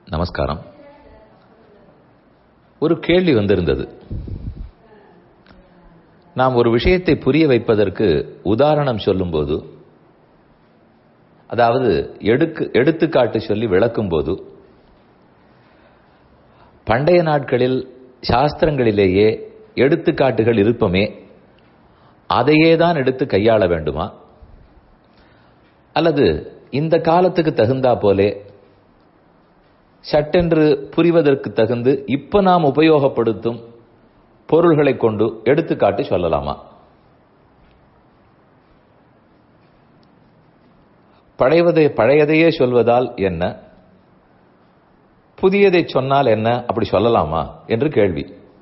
நமஸ்காரம் ஒரு கேள்வி வந்திருந்தது நாம் ஒரு விஷயத்தை புரிய வைப்பதற்கு உதாரணம் சொல்லும்போது அதாவது எடுக்கு எடுத்துக்காட்டு சொல்லி விளக்கும்போது பண்டைய நாட்களில் சாஸ்திரங்களிலேயே எடுத்துக்காட்டுகள் இருப்பமே அதையே தான் எடுத்து கையாள வேண்டுமா அல்லது இந்த காலத்துக்கு தகுந்தா போலே சட்டென்று புரிவதற்கு தகுந்து இப்ப நாம் உபயோகப்படுத்தும் பொருள்களை கொண்டு எடுத்துக்காட்டு சொல்லலாமா பழையதை பழையதையே சொல்வதால் என்ன புதியதை சொன்னால் என்ன அப்படி சொல்லலாமா என்று கேள்வி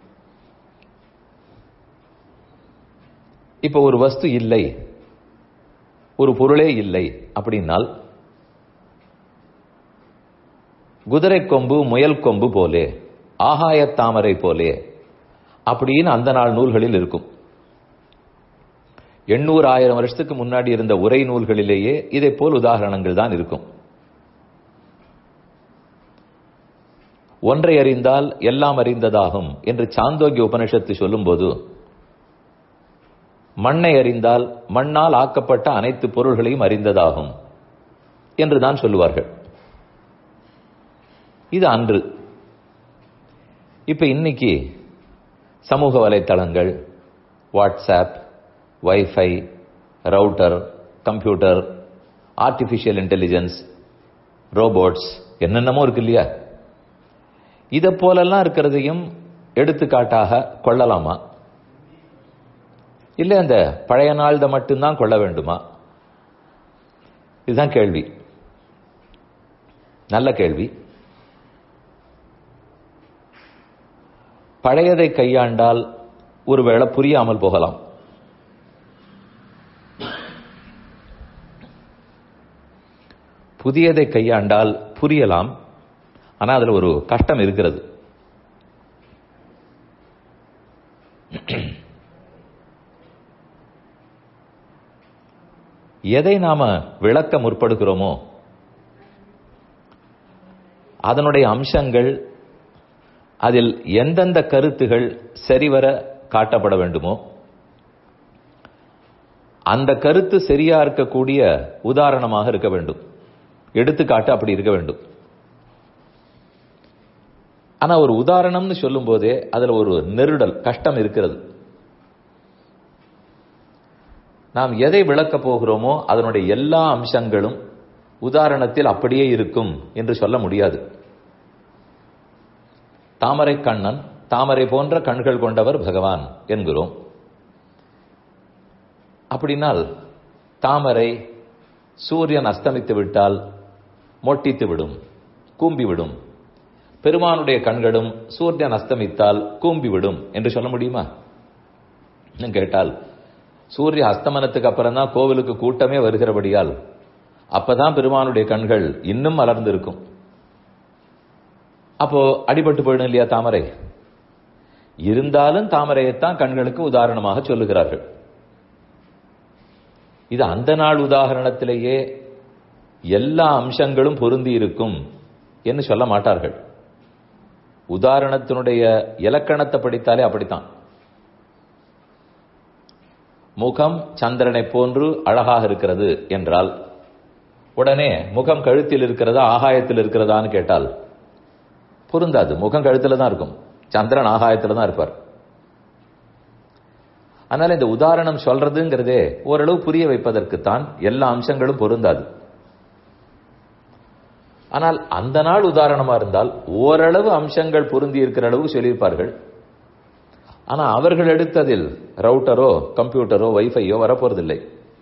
இப்ப ஒரு வஸ்து இல்லை ஒரு பொருளே இல்லை அப்படின்னால் குதிரை கொம்பு முயல் கொம்பு போலே ஆகாயத் தாமரை போலே அப்படின்னு அந்த நாள் நூல்களில் இருக்கும் எண்ணூறு ஆயிரம் வருஷத்துக்கு முன்னாடி இருந்த உரை நூல்களிலேயே இதை போல் உதாரணங்கள் தான் இருக்கும் ஒன்றை அறிந்தால் எல்லாம் அறிந்ததாகும் என்று சாந்தோக்கிய உபனிஷத்து சொல்லும்போது மண்ணை அறிந்தால் மண்ணால் ஆக்கப்பட்ட அனைத்து பொருள்களையும் அறிந்ததாகும் என்று தான் சொல்லுவார்கள் இது அன்று இப்ப இன்னைக்கு சமூக வலைத்தளங்கள் WhatsApp wifi router computer artificial intelligence robots என்னென்னமோ இருக்கு இல்லையா இதை போலெல்லாம் இருக்கிறதையும் எடுத்துக்காட்டாக கொள்ளலாமா இல்லை அந்த பழைய நாள்த மட்டும்தான் கொள்ள வேண்டுமா இதுதான் கேள்வி நல்ல கேள்வி பழையதை கையாண்டால் ஒருவேளை புரியாமல் போகலாம் புதியதை கையாண்டால் புரியலாம் ஆனா அதுல ஒரு கஷ்டம் இருக்கிறது எதை நாம விளக்க முற்படுகிறோமோ அதனுடைய அம்சங்கள் அதில் எந்தெந்த கருத்துகள் சரிவர காட்டப்பட வேண்டுமோ அந்த கருத்து சரியா இருக்கக்கூடிய உதாரணமாக இருக்க வேண்டும் எடுத்துக்காட்டு அப்படி இருக்க வேண்டும் ஆனா ஒரு உதாரணம்னு சொல்லும் போதே அதுல ஒரு நெருடல் கஷ்டம் இருக்கிறது நாம் எதை விளக்க போகிறோமோ அதனுடைய எல்லா அம்சங்களும் உதாரணத்தில் அப்படியே இருக்கும் என்று சொல்ல முடியாது தாமரை கண்ணன் தாமரை போன்ற கண்கள் கொண்டவர் பகவான் என்கிறோம் அப்படின்னால் தாமரை சூரியன் அஸ்தமித்து விட்டால் மொட்டித்து விடும் கூம்பி விடும் பெருமானுடைய கண்களும் சூரியன் அஸ்தமித்தால் கூம்பி விடும் என்று சொல்ல முடியுமா கேட்டால் சூரிய அஸ்தமனத்துக்கு அப்புறம் தான் கோவிலுக்கு கூட்டமே வருகிறபடியால் அப்பதான் பெருமானுடைய கண்கள் இன்னும் மலர்ந்து இருக்கும் அப்போ அடிபட்டு போயிடும் இல்லையா தாமரை இருந்தாலும் தாமரையைத்தான் கண்களுக்கு உதாரணமாக சொல்லுகிறார்கள் இது அந்த நாள் உதாரணத்திலேயே எல்லா அம்சங்களும் பொருந்தி இருக்கும் என்று சொல்ல மாட்டார்கள் உதாரணத்தினுடைய இலக்கணத்தை படித்தாலே அப்படித்தான் முகம் சந்திரனை போன்று அழகாக இருக்கிறது என்றால் உடனே முகம் கழுத்தில் இருக்கிறதா ஆகாயத்தில் இருக்கிறதான்னு கேட்டால் பொருந்தாது முகம் கழுத்துல தான் இருக்கும் சந்திரன் ஆகாயத்தில் தான் இருப்பார் அதனால இந்த உதாரணம் சொல்றதுங்கிறதே ஓரளவு புரிய வைப்பதற்குத்தான் எல்லா அம்சங்களும் பொருந்தாது ஆனால் அந்த நாள் உதாரணமா இருந்தால் ஓரளவு அம்சங்கள் பொருந்தி இருக்கிற அளவு சொல்லியிருப்பார்கள் ஆனா அவர்கள் எடுத்ததில் ரவுட்டரோ கம்ப்யூட்டரோ வைஃபையோ வரப்போறதில்லை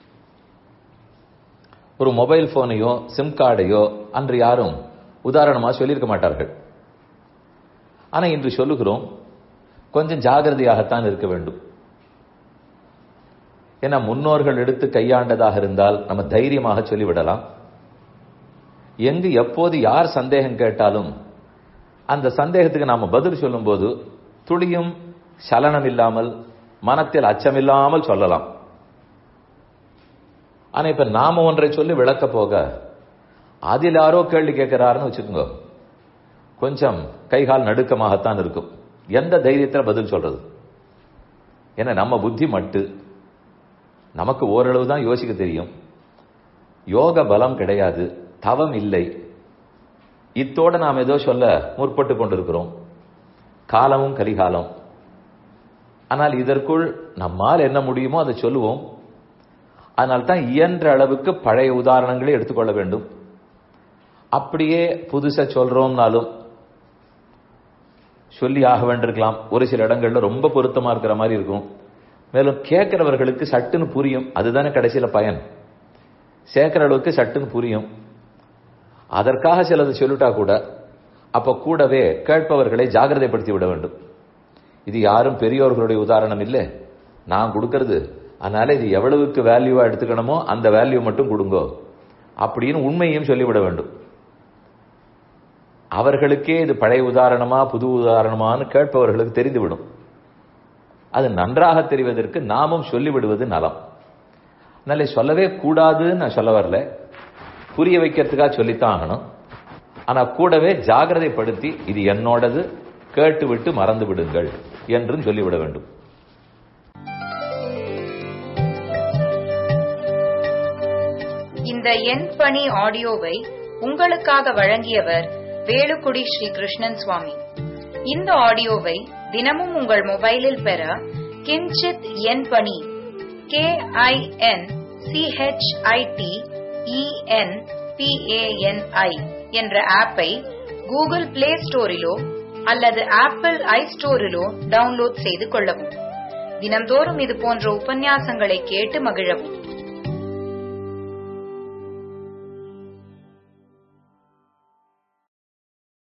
ஒரு மொபைல் போனையோ சிம் கார்டையோ அன்று யாரும் உதாரணமா சொல்லியிருக்க மாட்டார்கள் ஆனா இன்று சொல்லுகிறோம் கொஞ்சம் ஜாகிரதையாகத்தான் இருக்க வேண்டும் ஏன்னா முன்னோர்கள் எடுத்து கையாண்டதாக இருந்தால் நம்ம தைரியமாக சொல்லிவிடலாம் எங்கு எப்போது யார் சந்தேகம் கேட்டாலும் அந்த சந்தேகத்துக்கு நாம பதில் சொல்லும்போது துளியும் சலனம் இல்லாமல் மனத்தில் அச்சமில்லாமல் சொல்லலாம் ஆனா இப்ப நாம ஒன்றை சொல்லி விளக்க போக அதில் யாரோ கேள்வி கேட்கிறாருன்னு வச்சுக்கோங்க கொஞ்சம் கைகால் நடுக்கமாகத்தான் இருக்கும் எந்த தைரியத்தில் பதில் சொல்றது ஏன்னா நம்ம புத்தி மட்டு நமக்கு ஓரளவு தான் யோசிக்க தெரியும் யோக பலம் கிடையாது தவம் இல்லை இத்தோட நாம் ஏதோ சொல்ல முற்பட்டு கொண்டிருக்கிறோம் காலமும் கலிகாலம் ஆனால் இதற்குள் நம்மால் என்ன முடியுமோ அதை சொல்லுவோம் அதனால்தான் தான் இயன்ற அளவுக்கு பழைய உதாரணங்களை எடுத்துக்கொள்ள வேண்டும் அப்படியே புதுசா சொல்றோம்னாலும் சொல்லி ஆக வேண்டியிருக்கலாம் ஒரு சில இடங்கள்ல ரொம்ப பொருத்தமா இருக்கிற மாதிரி இருக்கும் மேலும் கேட்கிறவர்களுக்கு சட்டுன்னு புரியும் அதுதானே கடைசியில பயன் சேர்க்கிற அளவுக்கு சட்டுன்னு புரியும் அதற்காக சிலது சொல்லிட்டா கூட அப்ப கூடவே கேட்பவர்களை ஜாகிரதைப்படுத்தி விட வேண்டும் இது யாரும் பெரியோர்களுடைய உதாரணம் இல்லை நான் கொடுக்கறது அதனால இது எவ்வளவுக்கு வேல்யூவா எடுத்துக்கணுமோ அந்த வேல்யூ மட்டும் கொடுங்கோ அப்படின்னு உண்மையும் சொல்லிவிட வேண்டும் அவர்களுக்கே இது பழைய உதாரணமா புது உதாரணமான்னு கேட்பவர்களுக்கு தெரிந்துவிடும் அது நன்றாக தெரிவதற்கு நாமும் சொல்லிவிடுவது நலம் அதனால சொல்லவே கூடாதுன்னு நான் சொல்ல வரல புரிய வைக்கிறதுக்காக சொல்லித்தான் ஆகணும் ஆனா கூடவே ஜாகிரதைப்படுத்தி இது என்னோடது கேட்டுவிட்டு மறந்து விடுங்கள் என்றும் சொல்லிவிட வேண்டும் இந்த எண் பணி ஆடியோவை உங்களுக்காக வழங்கியவர் வேலுக்குடி ஸ்ரீ கிருஷ்ணன் சுவாமி இந்த ஆடியோவை தினமும் உங்கள் மொபைலில் பெற கிஞ்சித் எண் பணி கே ஐ என் சிஹெச்ஐடி இஎன் பிஏஎன்ஐ என்ற ஆப்பை கூகுள் பிளே ஸ்டோரிலோ அல்லது ஆப்பிள் ஐ ஸ்டோரிலோ டவுன்லோட் செய்து கொள்ளவும் தினம்தோறும் இது போன்ற உபன்யாசங்களை கேட்டு மகிழவும்